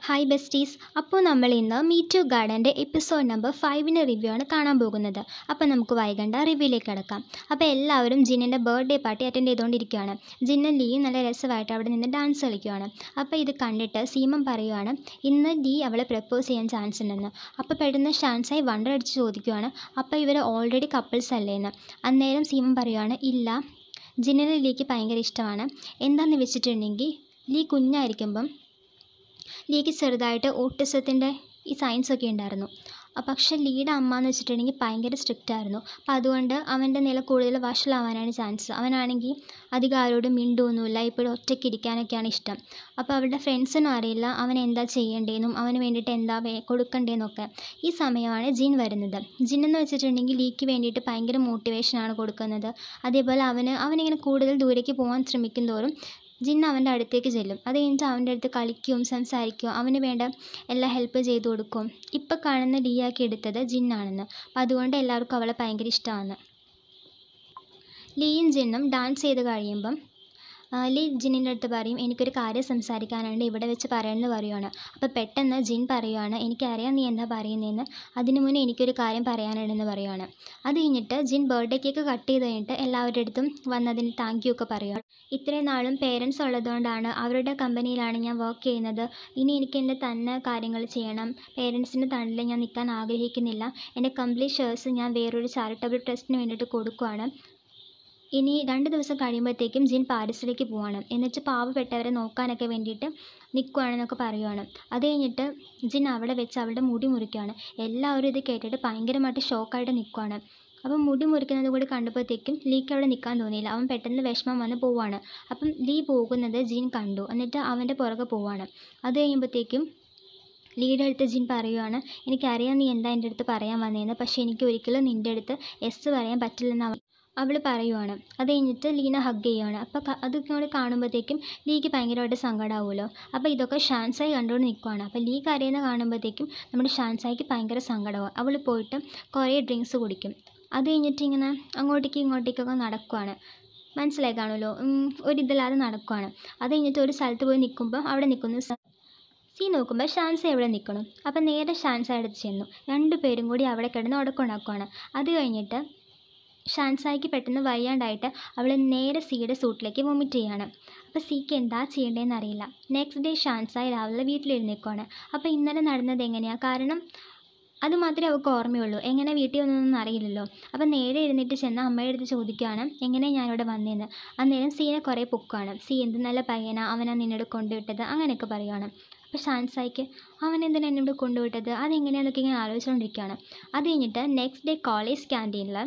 hi besties അപ്പോൾ നമ്മൾ ഇന്ന് മീറ്റ് ടു ഗാർഡൻ്റെ എപ്പിസോഡ് നമ്പർ ഫൈവിൻ്റെ റിവ്യൂ ആണ് കാണാൻ പോകുന്നത് അപ്പോൾ നമുക്ക് വൈകണ്ട റിവ്യൂയിലേക്ക് കിടക്കാം അപ്പോൾ എല്ലാവരും ജിന്നിൻ്റെ ബർത്ത്ഡേ പാർട്ടി അറ്റൻഡ് ചെയ്തുകൊണ്ടിരിക്കുകയാണ് ജിന്നും ലീയും നല്ല രസമായിട്ട് അവിടെ നിന്ന് ഡാൻസ് കളിക്കുകയാണ് അപ്പോൾ ഇത് കണ്ടിട്ട് സീമൻ പറയുവാണ് ഇന്ന് ലീ അവളെ പ്രപ്പോസ് ചെയ്യാൻ ചാൻസ് ഉണ്ടെന്ന് അപ്പോൾ പെട്ടെന്ന് ഷാൻസായി വണ്ടർ അടിച്ച് ചോദിക്കുകയാണ് അപ്പോൾ ഇവർ ഓൾറെഡി കപ്പിൾസ് അല്ലേ എന്ന് അന്നേരം സീമൻ പറയുവാണ് ഇല്ല ജിന്നിനെ ലീക്ക് ഭയങ്കര ഇഷ്ടമാണ് എന്താണെന്ന് വെച്ചിട്ടുണ്ടെങ്കിൽ ലീ കുഞ്ഞായിരിക്കുമ്പം ലീക്ക് ചെറുതായിട്ട് ഓട്ടിസത്തിൻ്റെ ഈ സയൻസ് ഒക്കെ ഉണ്ടായിരുന്നു ആ പക്ഷേ ലീയുടെ അമ്മ എന്ന് വെച്ചിട്ടുണ്ടെങ്കിൽ ഭയങ്കര സ്ട്രിക്റ്റ് ആയിരുന്നു അപ്പോൾ അതുകൊണ്ട് അവൻ്റെ നില കൂടുതൽ വഷളാവാനാണ് ചാൻസ് അവനാണെങ്കിൽ അധികം ആരോടും മിണ്ടുമൊന്നുമില്ല ഇപ്പോഴും ഒറ്റയ്ക്ക് ഇരിക്കാനൊക്കെയാണ് ഇഷ്ടം അപ്പോൾ അവളുടെ ഫ്രണ്ട്സിനും അറിയില്ല അവൻ എന്താ ചെയ്യേണ്ടതെന്നും അവന് വേണ്ടിയിട്ട് എന്താ വേ കൊടുക്കേണ്ടതെന്നൊക്കെ ഈ സമയമാണ് ജിൻ വരുന്നത് ജിൻ എന്ന് വെച്ചിട്ടുണ്ടെങ്കിൽ ലീക്ക് വേണ്ടിയിട്ട് ഭയങ്കര മോട്ടിവേഷനാണ് കൊടുക്കുന്നത് അതേപോലെ അവന് അവനിങ്ങനെ കൂടുതൽ ദൂരേക്ക് പോകാൻ ശ്രമിക്കും തോറും ജിൻ അവൻ്റെ അടുത്തേക്ക് ചെല്ലും അത് കഴിഞ്ഞിട്ട് അവൻ്റെ അടുത്ത് കളിക്കുകയും സംസാരിക്കുകയും അവന് വേണ്ട എല്ലാ ഹെൽപ്പ് ചെയ്ത് കൊടുക്കും ഇപ്പം കാണുന്ന ലിയാക്കി എടുത്തത് ജിന്നാണെന്ന് അപ്പം അതുകൊണ്ട് എല്ലാവർക്കും അവളെ ഭയങ്കര ഇഷ്ടമാണ് ലീയും ജിന്നും ഡാൻസ് ചെയ്ത് കഴിയുമ്പം ലീ ജിന്നിൻ്റെ അടുത്ത് പറയും എനിക്കൊരു കാര്യം സംസാരിക്കാനുണ്ട് ഇവിടെ വെച്ച് പറയണമെന്ന് പറയുവാണ് അപ്പോൾ പെട്ടെന്ന് ജിൻ പറയുവാണ് എനിക്കറിയാം നീ എന്താ പറയുന്നതെന്ന് അതിനു മുന്നേ എനിക്കൊരു കാര്യം പറയാനുണ്ടെന്ന് പറയുവാണ് അത് കഴിഞ്ഞിട്ട് ജിൻ ബർത്ത്ഡേ കേക്ക് കട്ട് ചെയ്ത് കഴിഞ്ഞിട്ട് എല്ലാവരുടെ അടുത്തും വന്നതിന് താങ്ക് യു ഒക്കെ പറയുക ഇത്രയും നാളും പേരൻസ് ഉള്ളതുകൊണ്ടാണ് അവരുടെ കമ്പനിയിലാണ് ഞാൻ വർക്ക് ചെയ്യുന്നത് ഇനി എനിക്ക് എൻ്റെ തന്നെ കാര്യങ്ങൾ ചെയ്യണം പേരൻസിൻ്റെ തണലിൽ ഞാൻ നിൽക്കാൻ ആഗ്രഹിക്കുന്നില്ല എൻ്റെ കംപ്ലീറ്റ് ഷെയർസ് ഞാൻ വേറൊരു ചാരിറ്റബിൾ ട്രസ്റ്റിന് വേണ്ടിയിട്ട് കൊടുക്കുവാണ് ഇനി രണ്ട് ദിവസം കഴിയുമ്പോഴത്തേക്കും ജിൻ പാരീസിലേക്ക് പോവാണ് എന്നിട്ട് പാവപ്പെട്ടവരെ നോക്കാനൊക്കെ വേണ്ടിയിട്ട് നിൽക്കുവാണെന്നൊക്കെ പറയുവാണ് അത് കഴിഞ്ഞിട്ട് ജിൻ അവിടെ വെച്ച് അവളുടെ മുടി മുറിക്കുകയാണ് എല്ലാവരും ഇത് കേട്ടിട്ട് ഭയങ്കരമായിട്ട് ഷോക്കായിട്ട് നിൽക്കുവാണ് അപ്പം മുടി മുറിക്കുന്നത് കൂടി കണ്ടപ്പോഴത്തേക്കും ലീക്ക് അവിടെ നിൽക്കാൻ തോന്നിയില്ല അവൻ പെട്ടെന്ന് വിഷമം വന്ന് പോവാണ് അപ്പം ലീ പോകുന്നത് ജിൻ കണ്ടു എന്നിട്ട് അവൻ്റെ പുറകെ പോവാണ് അത് കഴിയുമ്പോഴത്തേക്കും ലീയുടെ അടുത്ത് ജിൻ പറയുവാണ് എനിക്കറിയാം നീ എന്താ എൻ്റെ അടുത്ത് പറയാൻ വന്നതെന്ന് പക്ഷേ എനിക്ക് ഒരിക്കലും നിൻ്റെ അടുത്ത് എസ് പറയാൻ പറ്റില്ലെന്ന് അവൻ അവൾ പറയുവാണ് അത് കഴിഞ്ഞിട്ട് ലീന ഹഗ് ചെയ്യുവാണ് അപ്പോൾ അതൊക്കെ കൂടി കാണുമ്പോഴത്തേക്കും ലീക്ക് ഭയങ്കരമായിട്ട് സങ്കടമാവുമല്ലോ അപ്പോൾ ഇതൊക്കെ ഷാൻസായി കണ്ടുകൊണ്ട് നിൽക്കുവാണ് അപ്പോൾ ലീ കരയുന്ന കാണുമ്പോഴത്തേക്കും നമ്മുടെ ഷാൻസായിക്ക് ഭയങ്കര സങ്കടമാവും അവൾ പോയിട്ട് കുറേ ഡ്രിങ്ക്സ് കുടിക്കും അത് കഴിഞ്ഞിട്ട് ഇങ്ങനെ അങ്ങോട്ടേക്കും ഇങ്ങോട്ടേക്കൊക്കെ നടക്കുവാണ് മനസ്സിലായി കാണുമല്ലോ ഒരിതില്ലാതെ നടക്കുവാണ് അത് കഴിഞ്ഞിട്ട് ഒരു സ്ഥലത്ത് പോയി നിൽക്കുമ്പോൾ അവിടെ നിൽക്കുന്നു സീ നോക്കുമ്പോൾ ഷാൻസ എവിടെ നിൽക്കണം അപ്പം നേരെ ഷാൻസ അടുത്ത് ചെന്നു രണ്ടു പേരും കൂടി അവിടെ കിടന്ന് ഉടക്കുണ്ടാക്കുവാണ് അത് കഴിഞ്ഞിട്ട് ഷാൻസായിക്ക് പെട്ടെന്ന് വയ്യാണ്ടായിട്ട് അവൾ നേരെ സിയുടെ സൂട്ടിലേക്ക് വൊമിറ്റ് ചെയ്യാണ് അപ്പോൾ സിക്ക് എന്താ ചെയ്യേണ്ടതെന്ന് അറിയില്ല നെക്സ്റ്റ് ഡേ ഷാൻസായി രാവിലെ വീട്ടിലിരുന്നേക്കുവാണ് അപ്പോൾ ഇന്നലെ നടന്നത് എങ്ങനെയാണ് കാരണം അത് മാത്രമേ അവൾക്ക് ഓർമ്മയുള്ളൂ എങ്ങനെ വീട്ടിൽ വന്നതെന്നൊന്നും അറിയില്ലല്ലോ അപ്പോൾ നേരെ ഇരുന്നിട്ട് ചെന്ന് അമ്മയുടെ അടുത്ത് ചോദിക്കുകയാണ് എങ്ങനെ ഞാനിവിടെ വന്നതെന്ന് അന്നേരം സീനെ കുറേ പൊക്കുകയാണ് സി എന്ത് നല്ല പയ്യനാ അവനാ നിന്നോട് കൊണ്ടുവിട്ടത് അങ്ങനെയൊക്കെ പറയുവാണ് അപ്പോൾ ഷാൻസായിക്ക് അവൻ എന്തിനാ എന്നോട് കൊണ്ടുവിട്ടത് അതെങ്ങനെയാണെന്നൊക്കെ ഇങ്ങനെ ആലോചിച്ചുകൊണ്ടിരിക്കുകയാണ് അത് കഴിഞ്ഞിട്ട് നെക്സ്റ്റ് ഡേ കോളേജ് ക്യാൻറ്റീനിൽ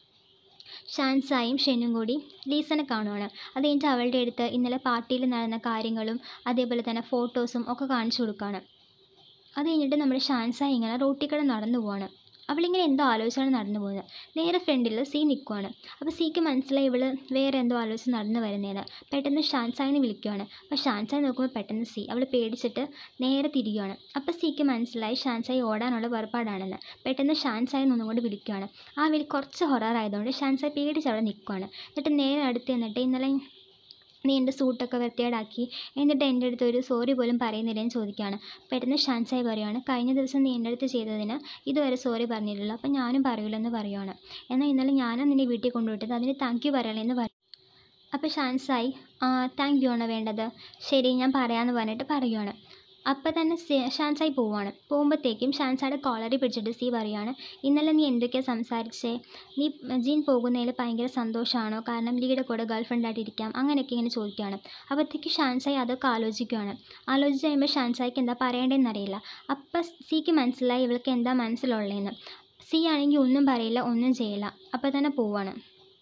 ഷാൻസായും ഷെനും കൂടി ലീസനെ കാണുവാണ് അത് കഴിഞ്ഞിട്ട് അവളുടെ അടുത്ത് ഇന്നലെ പാർട്ടിയിൽ നടന്ന കാര്യങ്ങളും അതേപോലെ തന്നെ ഫോട്ടോസും ഒക്കെ കാണിച്ചു കൊടുക്കുകയാണ് അത് കഴിഞ്ഞിട്ട് നമ്മുടെ ഷാൻസായി ഇങ്ങനെ റോട്ടിൽ കൂടെ നടന്നു പോവാണ് അവളിങ്ങനെ എന്തോ ആലോചിച്ചാണ് നടന്നു പോകുന്നത് നേരെ ഫ്രണ്ടിൽ സീ നിൽക്കുവാണ് അപ്പോൾ സീക്ക് മനസ്സിലായി ഇവൾ വേറെ എന്തോ ആലോചിച്ച് നടന്നു വരുന്നതെന്ന് പെട്ടെന്ന് ഷാൻസായിനെ വിളിക്കുവാണ് അപ്പോൾ ഷാൻസായി നോക്കുമ്പോൾ പെട്ടെന്ന് സീ അവൾ പേടിച്ചിട്ട് നേരെ തിരിയുവാണ് അപ്പോൾ സീക്ക് മനസ്സിലായി ഷാൻസായി ഓടാനുള്ള പുറപ്പാടാണെന്ന് പെട്ടെന്ന് ഷാൻസായി ഒന്നും കൊണ്ട് വിളിക്കുവാണ് ആ വിളി കുറച്ച് ഹൊറർ ആയതുകൊണ്ട് ഷാൻസായി പേടിച്ച് അവിടെ നിൽക്കുവാണ് എന്നിട്ട് നേരെ അടുത്ത് എന്നിട്ട് ഇന്നലെ നീ എൻ്റെ സൂട്ടൊക്കെ വൃത്തികേടാക്കി എന്നിട്ട് എൻ്റെ അടുത്ത് ഒരു സോറി പോലും പറയുന്നില്ലെന്ന് ചോദിക്കുകയാണ് പെട്ടെന്ന് ഷാൻസായി പറയുവാണ് കഴിഞ്ഞ ദിവസം നീ എൻ്റെ അടുത്ത് ചെയ്തതിന് ഇതുവരെ സോറി പറഞ്ഞില്ലല്ലോ അപ്പം ഞാനും പറയില്ലെന്ന് പറയുവാണ് എന്നാൽ ഇന്നലെ ഞാനാണ് നിന്നെ വീട്ടിൽ കൊണ്ടുവിട്ടത് അതിന് താങ്ക് യു പറയണമെന്ന് പറയും അപ്പോൾ ഷാൻസായി താങ്ക് യു ആണ് വേണ്ടത് ശരി ഞാൻ പറയാമെന്ന് പറഞ്ഞിട്ട് പറയുവാണ് അപ്പം തന്നെ ഷാൻസായി പോവാണ് പോകുമ്പോഴത്തേക്കും ഷാൻസായുടെ കോളറി പിടിച്ചിട്ട് സി പറയുകയാണ് ഇന്നലെ നീ എന്തൊക്കെയാണ് സംസാരിച്ചേ നീ ജീൻ പോകുന്നതിൽ ഭയങ്കര സന്തോഷമാണോ കാരണം ലീയുടെ കൂടെ ഗേൾ ഫ്രണ്ടായിട്ട് ഇരിക്കാം അങ്ങനെയൊക്കെ ഇങ്ങനെ ചോദിക്കുകയാണ് അപ്പോഴത്തേക്ക് ഷാൻസായി അതൊക്കെ ആലോചിക്കുകയാണ് ആലോചിച്ച് കഴിയുമ്പോൾ ഷാൻസായിക്ക് എന്താ പറയേണ്ടതെന്ന് അറിയില്ല അപ്പം സിക്ക് മനസ്സിലായി ഇവൾക്ക് എന്താ മനസ്സിലുള്ളതെന്ന് സി ആണെങ്കിൽ ഒന്നും പറയില്ല ഒന്നും ചെയ്യില്ല അപ്പോൾ തന്നെ പോവാണ്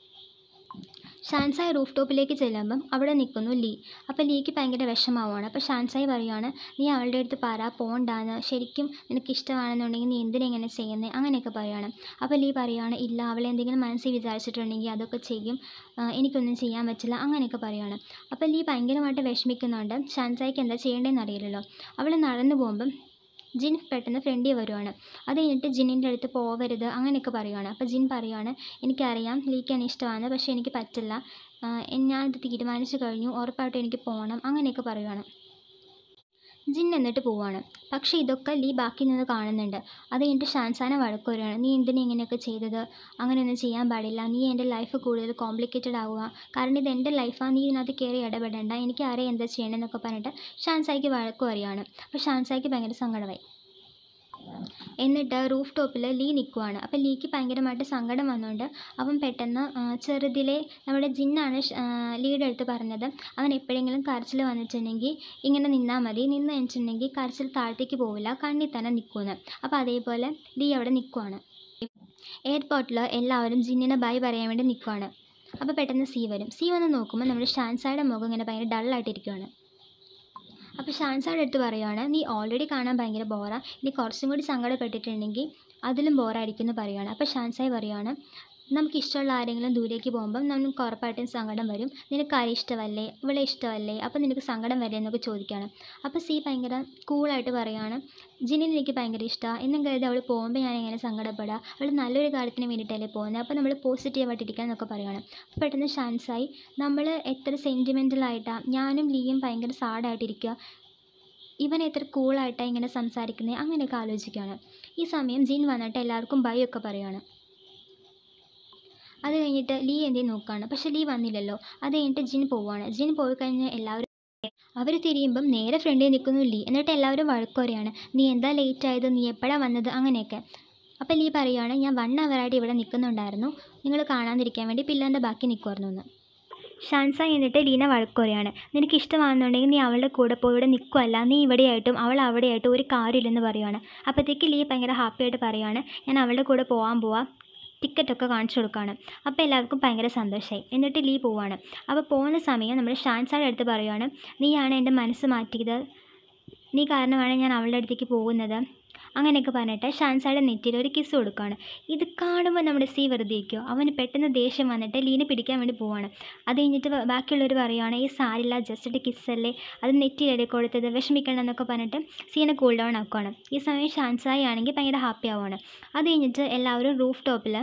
ഷാൻസായി റൂഫ് ടോപ്പിലേക്ക് ചെല്ലുമ്പം അവിടെ നിൽക്കുന്നു ലീ അപ്പോൾ ലീക്ക് ഭയങ്കര വിഷമാവുകയാണ് അപ്പോൾ ഷാൻസായി പറയുകയാണ് നീ അവളുടെ അടുത്ത് പറ പോണ്ടാന്ന് ശരിക്കും നിനക്ക് ഇഷ്ടമാണെന്നുണ്ടെങ്കിൽ നീ എന്തിനാ ഇങ്ങനെ ചെയ്യുന്നത് അങ്ങനെയൊക്കെ പറയുകയാണ് അപ്പോൾ ലീ പറയുകയാണ് ഇല്ല അവളെ എന്തെങ്കിലും മനസ്സിൽ വിചാരിച്ചിട്ടുണ്ടെങ്കിൽ അതൊക്കെ ചെയ്യും എനിക്കൊന്നും ചെയ്യാൻ പറ്റില്ല അങ്ങനെയൊക്കെ പറയുകയാണ് അപ്പോൾ ലീ ഭയങ്കരമായിട്ട് വിഷമിക്കുന്നുണ്ട് ഷാൻസായിക്ക് എന്താ ചെയ്യേണ്ടതെന്ന് അറിയില്ലല്ലോ അവൾ നടന്നു പോകുമ്പം ജിൻ പെട്ടെന്ന് ഫ്രണ്ടിൽ വരുവാണ് അത് കഴിഞ്ഞിട്ട് ജിന്നിൻ്റെ അടുത്ത് പോവരുത് അങ്ങനെയൊക്കെ പറയുവാണ് അപ്പോൾ ജിൻ പറയുവാണ് എനിക്കറിയാം ലീക്ക് എന്നെ ഇഷ്ടമാണ് പക്ഷേ എനിക്ക് പറ്റില്ല ഞാനിത് തീരുമാനിച്ചു കഴിഞ്ഞു ഉറപ്പായിട്ടും എനിക്ക് പോകണം അങ്ങനെയൊക്കെ പറയുവാണ് ജിൻ എന്നിട്ട് പോവാണ് പക്ഷേ ഇതൊക്കെ ലീ ബാക്കി നിന്ന് കാണുന്നുണ്ട് അത് കഴിഞ്ഞിട്ട് ഷാൻസാനെ വഴക്ക് പറയുകയാണ് നീ എന്തിനാ ഇങ്ങനെയൊക്കെ ചെയ്തത് അങ്ങനെയൊന്നും ചെയ്യാൻ പാടില്ല നീ എൻ്റെ ലൈഫ് കൂടുതൽ കോംപ്ലിക്കേറ്റഡ് ആവുക കാരണം ഇത് എൻ്റെ ലൈഫാണ് നീ ഇതിനകത്ത് കയറി ഇടപെടേണ്ട എനിക്ക് അറിയാം എന്താ ചെയ്യണമെന്നൊക്കെ പറഞ്ഞിട്ട് ഷാൻസായിക്ക് വഴക്ക് പറയുകയാണ് അപ്പോൾ ഷാൻസായിക്ക് ഭയങ്കര സങ്കടമായി എന്നിട്ട് റൂഫ് ടോപ്പിൽ ലീ നിൽക്കുവാണ് അപ്പോൾ ലീക്ക് ഭയങ്കരമായിട്ട് സങ്കടം വന്നുകൊണ്ട് അവൻ പെട്ടെന്ന് ആ, ചെറുതിലെ നമ്മുടെ ജിന്നാണ് ഷ്- ആ, ലീയുടെ അടുത്ത് പറഞ്ഞത് അവൻ എപ്പോഴെങ്കിലും കരച്ചിൽ വന്നിട്ടുണ്ടെങ്കിൽ ഇങ്ങനെ നിന്നാൽ മതി നിന്ന് കഴിഞ്ഞിട്ടുണ്ടെങ്കിൽ കരച്ചിൽ താഴത്തേക്ക് പോവില്ല കണ്ണിൽ തന്നെ നിൽക്കുമെന്ന് അപ്പോൾ അതേപോലെ ലീ അവിടെ നിൽക്കുവാണ് എയർപോർട്ടിൽ എല്ലാവരും ജിന്നിനെ ബൈ പറയാൻ വേണ്ടി നിൽക്കുവാണ് അപ്പോൾ പെട്ടെന്ന് സി വരും സി വന്ന് നോക്കുമ്പോൾ നമ്മുടെ ഷാൻസായുടെ മുഖം ഇങ്ങനെ ഭയങ്കര ഡള്ളായിട്ടിരിക്കുവാണ് അപ്പോൾ ഷാൻസായുടെ അടുത്ത് പറയുവാണ് നീ ഓൾറെഡി കാണാൻ ഭയങ്കര ബോറാ ഇനി കുറച്ചും കൂടി സങ്കടപ്പെട്ടിട്ടുണ്ടെങ്കിൽ അതിലും ബോറായിരിക്കും എന്ന് പറയുവാണ് അപ്പോൾ ഷാൻസായി പറയുവാണ് നമുക്ക് ഇഷ്ടമുള്ള ആരെങ്കിലും ദൂരേക്ക് പോകുമ്പം നമുക്ക് ഉറപ്പായിട്ടും സങ്കടം വരും നിനക്ക് ആരെ ഇഷ്ടമല്ലേ ഇവളെ ഇഷ്ടമല്ലേ അപ്പോൾ നിനക്ക് സങ്കടം വരില്ലേ എന്നൊക്കെ ചോദിക്കുകയാണ് അപ്പോൾ സി ഭയങ്കര കൂളായിട്ട് പറയുകയാണ് ജിനിനെ എനിക്ക് ഭയങ്കര ഇഷ്ടമാണ് എന്നും കരുതി അവൾ പോകുമ്പോൾ ഞാൻ എങ്ങനെ സങ്കടപ്പെടുക അവൾ നല്ലൊരു കാര്യത്തിന് വേണ്ടിയിട്ടല്ലേ പോകുന്നത് അപ്പോൾ നമ്മൾ പോസിറ്റീവായിട്ടിരിക്കുക എന്നൊക്കെ പറയുകയാണ് അപ്പോൾ പെട്ടെന്ന് ഷാൻസായി നമ്മൾ എത്ര സെൻറ്റിമെൻ്റലായിട്ടാണ് ഞാനും ലീയും ഭയങ്കര സാഡായിട്ടിരിക്കുക ഇവൻ എത്ര കൂളായിട്ടാണ് ഇങ്ങനെ സംസാരിക്കുന്നത് അങ്ങനെയൊക്കെ ആലോചിക്കുകയാണ് ഈ സമയം ജിൻ വന്നിട്ട് എല്ലാവർക്കും ബൈ ഒക്കെ പറയുകയാണ് അത് കഴിഞ്ഞിട്ട് ലീ എന്തെയും നോക്കുകയാണ് പക്ഷെ ലീ വന്നില്ലല്ലോ അത് കഴിഞ്ഞിട്ട് ജിൻ പോവുകയാണ് ജിൻ പോയി കഴിഞ്ഞ് എല്ലാവരും അവർ തിരിയുമ്പം നേരെ ഫ്രണ്ടിൽ നിൽക്കുന്നു ലീ എന്നിട്ട് എല്ലാവരും വഴക്ക് പറയുകയാണ് നീ എന്താ ലേറ്റ് ആയത് നീ എപ്പോഴാണ് വന്നത് അങ്ങനെയൊക്കെ അപ്പോൾ ലീ പറയുകയാണ് ഞാൻ വൺ അവറായിട്ട് ഇവിടെ നിൽക്കുന്നുണ്ടായിരുന്നു നിങ്ങൾ കാണാതിരിക്കാൻ വേണ്ടി പിള്ളേൻ്റെ ബാക്കി നിൽക്കുമായിരുന്നു എന്ന് ഷാൻസ എന്നിട്ട് ലീന വഴക്ക് പറയാണ് നിനക്ക് ഇഷ്ടമാണെന്നുണ്ടെങ്കിൽ നീ അവളുടെ കൂടെ പോയി ഇവിടെ നിൽക്കുമല്ല നീ ഇവിടെയായിട്ടും അവൾ അവിടെയായിട്ടും ഒരു കാര്യമില്ലെന്ന് പറയുവാണ് അപ്പോഴത്തേക്ക് ലീ ഭയങ്കര ഹാപ്പിയായിട്ട് പറയുവാണ് ഞാൻ അവളുടെ കൂടെ പോകാൻ പോവാം ടിക്കറ്റൊക്കെ കാണിച്ചു കൊടുക്കുകയാണ് അപ്പോൾ എല്ലാവർക്കും ഭയങ്കര സന്തോഷമായി എന്നിട്ട് ലീ പോവാണ് അപ്പോൾ പോകുന്ന സമയം നമ്മുടെ ഷാൻസായുടെ അടുത്ത് പറയുവാണ് നീയാണ് എൻ്റെ മനസ്സ് മാറ്റിയത് നീ കാരണമാണ് ഞാൻ അവളുടെ അടുത്തേക്ക് പോകുന്നത് അങ്ങനെയൊക്കെ പറഞ്ഞിട്ട് ഷാൻസായുടെ നെറ്റിയിൽ ഒരു കിസ് കൊടുക്കുകയാണ് ഇത് കാണുമ്പോൾ നമ്മുടെ സി വെറുതെ ഇരിക്കുമോ അവന് പെട്ടെന്ന് ദേഷ്യം വന്നിട്ട് ലീനെ പിടിക്കാൻ വേണ്ടി പോവാണ് അത് കഴിഞ്ഞിട്ട് ബ- ബാക്കിയുള്ളവർ പറയുവാണ് ഈ സാരില്ല ജസ്റ്റ് ഒരു കിസ്സല്ലേ അത് നെറ്റിയിലടി കൊടുത്തത് വിഷമിക്കണം എന്നൊക്കെ പറഞ്ഞിട്ട് സീനെ കൂൾ ഡൗൺ ആക്കുവാണ് ഈ സമയം ഷാൻസായി ആണെങ്കിൽ ഭയങ്കര ഹാപ്പി ആവുകയാണ് അത് കഴിഞ്ഞിട്ട് എല്ലാവരും റൂഫ് ടോപ്പിൽ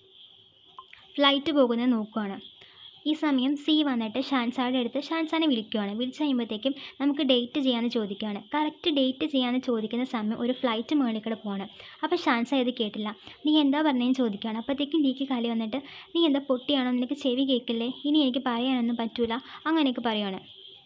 ഫ്ലൈറ്റ് പോകുന്നത് നോക്കുവാണ് ഈ സമയം സി വന്നിട്ട് ഷാൻസായുടെ അടുത്ത് ഷാൻസാനെ വിളിക്കുവാണ് വിളിച്ച് കഴിയുമ്പോഴത്തേക്കും നമുക്ക് ഡേറ്റ് ചെയ്യാമെന്ന് ചോദിക്കുകയാണ് കറക്റ്റ് ഡേറ്റ് ചെയ്യാമെന്ന് ചോദിക്കുന്ന സമയം ഒരു ഫ്ലൈറ്റ് മുകളിൽ കൂടെ പോവാണ് അപ്പോൾ ഷാൻസ ഇത് കേട്ടില്ല നീ എന്താ പറഞ്ഞതെന്ന് ചോദിക്കുകയാണ് അപ്പോഴത്തേക്കും ലീക്ക് കളി വന്നിട്ട് നീ എന്താ പൊട്ടിയാണോ നിനക്ക് ചെവി കേൾക്കില്ലേ ഇനി എനിക്ക് പറയാനൊന്നും പറ്റൂല അങ്ങനെയൊക്കെ പറയുവാണ്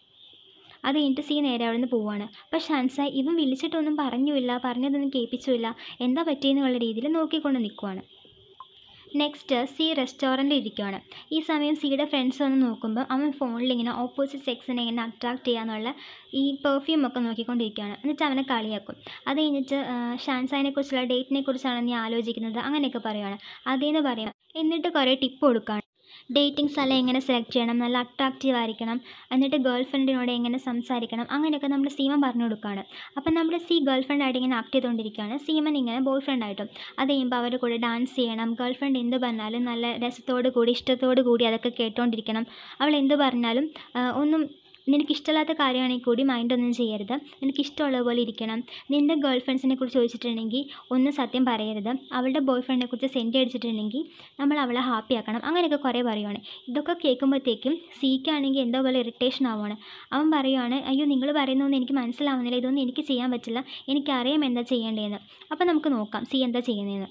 അത് കഴിഞ്ഞിട്ട് സി നേരെ അവിടെ നിന്ന് പോവാണ് അപ്പോൾ ഷാൻസ ഇവൻ വിളിച്ചിട്ടൊന്നും പറഞ്ഞുമില്ല പറഞ്ഞതൊന്നും കേൾപ്പിച്ചുമില്ല എന്താ പറ്റിയെന്നുള്ള രീതിയിൽ നോക്കിക്കൊണ്ട് നിൽക്കുവാണ് നെക്സ്റ്റ് സി റെസ്റ്റോറൻറ്റിൽ ഇരിക്കുകയാണ് ഈ സമയം സിയുടെ ഫ്രണ്ട്സ് വന്ന് നോക്കുമ്പോൾ അവൻ ഫോണിൽ ഇങ്ങനെ ഓപ്പോസിറ്റ് സെക്സിനെ ഇങ്ങനെ അട്രാക്ട് ചെയ്യാന്നുള്ള ഈ പെർഫ്യൂം ഒക്കെ നോക്കിക്കൊണ്ടിരിക്കുകയാണ് എന്നിട്ട് അവനെ കളിയാക്കും അത് കഴിഞ്ഞിട്ട് ഷാൻസായിനെ കുറിച്ചുള്ള ഡേറ്റിനെ കുറിച്ചാണ് നീ ആലോചിക്കുന്നത് അങ്ങനെയൊക്കെ പറയുകയാണ് അതേന്ന് പറയാം എന്നിട്ട് കുറേ ടിപ്പ് കൊടുക്കുകയാണ് ഡേറ്റിംഗ് സ്ഥലം എങ്ങനെ സെലക്ട് ചെയ്യണം നല്ല അട്രാക്റ്റീവ് ആയിരിക്കണം എന്നിട്ട് ഗേൾ ഫ്രണ്ടിനോട് എങ്ങനെ സംസാരിക്കണം അങ്ങനെയൊക്കെ നമ്മുടെ സീമൻ പറഞ്ഞു കൊടുക്കുകയാണ് അപ്പം നമ്മുടെ സി ഗേൾ ഫ്രണ്ടായിട്ട് ഇങ്ങനെ ആക്ട് ചെയ്തുകൊണ്ടിരിക്കുകയാണ് സീമൻ ഇങ്ങനെ ബോയ് ഫ്രണ്ടായിട്ടും അത് കഴിയുമ്പോൾ അവരുടെ കൂടെ ഡാൻസ് ചെയ്യണം ഗേൾ ഫ്രണ്ട് എന്ത് പറഞ്ഞാലും നല്ല രസത്തോട് കൂടി ഇഷ്ടത്തോട് കൂടി അതൊക്കെ കേട്ടുകൊണ്ടിരിക്കണം അവൾ എന്ത് പറഞ്ഞാലും ആ, ഒന്നും നിനക്ക് ഇഷ്ടമില്ലാത്ത കാര്യമാണെങ്കിൽ കൂടി മൈൻഡൊന്നും ചെയ്യരുത് നിനക്ക് ഇഷ്ടമുള്ള പോലെ ഇരിക്കണം നിൻ്റെ ഗേൾ ഫ്രണ്ട്സിനെ കുറിച്ച് ചോദിച്ചിട്ടുണ്ടെങ്കിൽ ഒന്നും സത്യം പറയരുത് അവളുടെ ബോയ് ഫ്രണ്ടിനെ കുറിച്ച് സെൻറ്റ് അടിച്ചിട്ടുണ്ടെങ്കിൽ നമ്മൾ അവളെ ഹാപ്പി ആക്കണം അങ്ങനെയൊക്കെ കുറേ പറയുവാണ് ഇതൊക്കെ കേൾക്കുമ്പോഴത്തേക്കും സിക്കാണെങ്കിൽ എന്തോ പോലെ ഇറിറ്റേഷൻ ആവുകയാണ് അവൻ പറയുവാണ് അയ്യോ നിങ്ങൾ പറയുന്നതൊന്നും എനിക്ക് മനസ്സിലാവുന്നില്ല ഇതൊന്നും എനിക്ക് ചെയ്യാൻ പറ്റില്ല എനിക്കറിയാം എന്താ ചെയ്യേണ്ടതെന്ന് അപ്പോൾ നമുക്ക് നോക്കാം സി എന്താ ചെയ്യുന്നതെന്ന്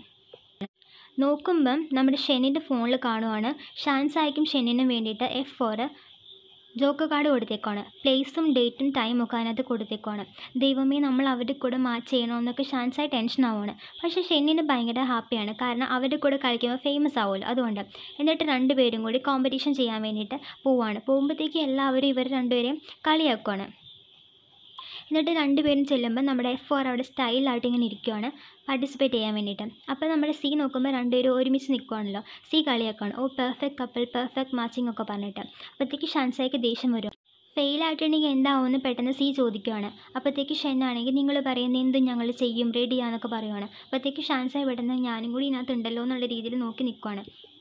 നോക്കുമ്പം നമ്മുടെ ഷെനിൻ്റെ ഫോണിൽ കാണുവാണ് ഷാൻസായിക്കും ഷെനിനും വേണ്ടിയിട്ട് എഫ് ഫോർ ജോക്കർ കാർഡ് കൊടുത്തേക്കാണ് പ്ലേസും ഡേറ്റും ടൈമും ഒക്കെ അതിനകത്ത് കൊടുത്തേക്കാണ് ദൈവമേ നമ്മൾ അവരുടെ കൂടെ മാച്ച് ചെയ്യണമെന്നൊക്കെ ഷാൻസായി ടെൻഷൻ ആവുകയാണ് പക്ഷേ ഷെന്നിന് ഭയങ്കര ഹാപ്പിയാണ് കാരണം അവരുടെ കൂടെ കളിക്കുമ്പോൾ ഫേമസ് ആവുമല്ലോ അതുകൊണ്ട് എന്നിട്ട് രണ്ടുപേരും കൂടി കോമ്പറ്റീഷൻ ചെയ്യാൻ വേണ്ടിയിട്ട് പോവാണ് പോകുമ്പോഴത്തേക്കും എല്ലാവരും ഇവർ രണ്ടുപേരെയും കളിയാക്കുവാണ് എന്നിട്ട് രണ്ടുപേരും ചെല്ലുമ്പോൾ നമ്മുടെ എഫ് ഫോർ അവിടെ സ്റ്റൈലായിട്ട് ഇങ്ങനെ ഇരിക്കുവാണ് പാർട്ടിസിപ്പേറ്റ് ചെയ്യാൻ വേണ്ടിയിട്ട് അപ്പോൾ നമ്മുടെ സി നോക്കുമ്പോൾ രണ്ടുപേരും ഒരുമിച്ച് നിൽക്കുവാണല്ലോ സി കളിയാക്കുകയാണ് ഓ പെർഫെക്റ്റ് കപ്പിൾ പെർഫെക്റ്റ് മാച്ചിങ് ഒക്കെ പറഞ്ഞിട്ട് അപ്പോഴത്തേക്ക് ഷാൻസായിക്ക് ദേഷ്യം വരും ഫെയിൽ ആയിട്ടുണ്ടെങ്കിൽ എന്താവുമെന്ന് പെട്ടെന്ന് സി ചോദിക്കുവാണ് അപ്പോഴത്തേക്ക് ഷെന്നാണെങ്കിൽ നിങ്ങൾ പറയുന്ന എന്തും ഞങ്ങൾ ചെയ്യും റെഡിയാന്നൊക്കെ പറയുവാണ് അപ്പോഴത്തേക്ക് ഷാൻസായി പെട്ടെന്ന് ഞാനും കൂടി ഇതിനകത്ത് ഉണ്ടല്ലോ എന്നുള്ള രീതിയിൽ നോക്കി നിൽക്കുവാണ്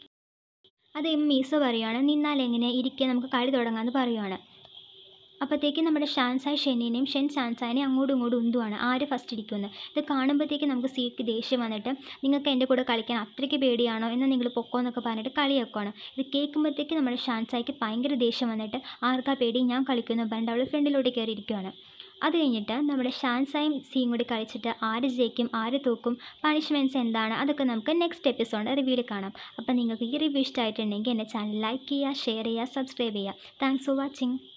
അത് എം മീസോ പറയുവാണ് നിന്നാൽ എങ്ങനെ ഇരിക്കുക നമുക്ക് കളി തുടങ്ങാമെന്ന് പറയുവാണ് അപ്പോഴത്തേക്കും നമ്മുടെ ഷാൻസായ് ഷെന്നിനെയും ഷെൻ ഷാൻസായിനെയും അങ്ങോട്ടും ഇങ്ങോട്ടും ഉന്തുവാണ് ആര് ഫസ്റ്റ് ഇരിക്കുമെന്ന് ഇത് കാണുമ്പോഴത്തേക്കും നമുക്ക് സിക്ക് ദേഷ്യം വന്നിട്ട് നിങ്ങൾക്ക് എൻ്റെ കൂടെ കളിക്കാൻ അത്രയ്ക്ക് പേടിയാണോ എന്ന് നിങ്ങൾ പൊക്കോ എന്നൊക്കെ പറഞ്ഞിട്ട് കളിയാക്കുവാണ് ഇത് കേൾക്കുമ്പോഴത്തേക്കും നമ്മുടെ ഷാൻസായിക്ക് ഭയങ്കര ദേഷ്യം വന്നിട്ട് ആർക്കാ പേടി ഞാൻ കളിക്കുന്നു പറഞ്ഞിട്ട് അവൾ ഫ്രണ്ടിലോട്ട് കയറി ഇരിക്കുവാണ് അത് കഴിഞ്ഞിട്ട് നമ്മുടെ ഷാൻസായും സിയും കൂടി കളിച്ചിട്ട് ആര് ജയിക്കും ആര് തോക്കും പണിഷ്മെൻറ്റ്സ് എന്താണ് അതൊക്കെ നമുക്ക് നെക്സ്റ്റ് എപ്പിസോഡ് റിവ്യൂവിൽ കാണാം അപ്പോൾ നിങ്ങൾക്ക് ഈ റിവ്യൂ ഇഷ്ടമായിട്ടുണ്ടെങ്കിൽ എൻ്റെ ചാനൽ ലൈക്ക് ചെയ്യുക ഷെയർ ചെയ്യുക സബ്സ്ക്രൈബ് ചെയ്യുക താങ്ക്സ് ഫോർ വാച്ചിങ്